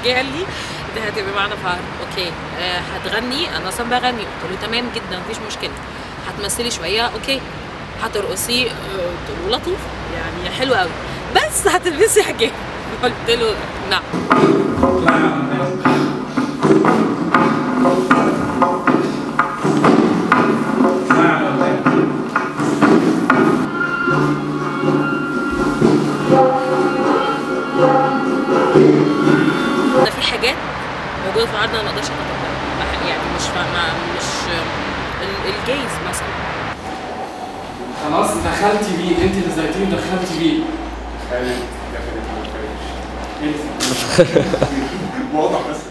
جه قال لي ده هتبقى معانا في عرض اوكي آه هتغني انا اصلا بغني قلت له تمام جدا مفيش مشكله هتمثلي شويه اوكي هترقصي آه، قلت له لطيف يعني حلو قوي بس هتلبسي حجاب قلت له نعم ده في حاجات موجوده في العرض انا ما اقدرش اتقبلها يعني مش فاهمه مش ال- الجايز مثلا خلاص دخلتي بيه انت اللي زيتيه ودخلتي بيه خالد دخلت على الفريق. واضح بس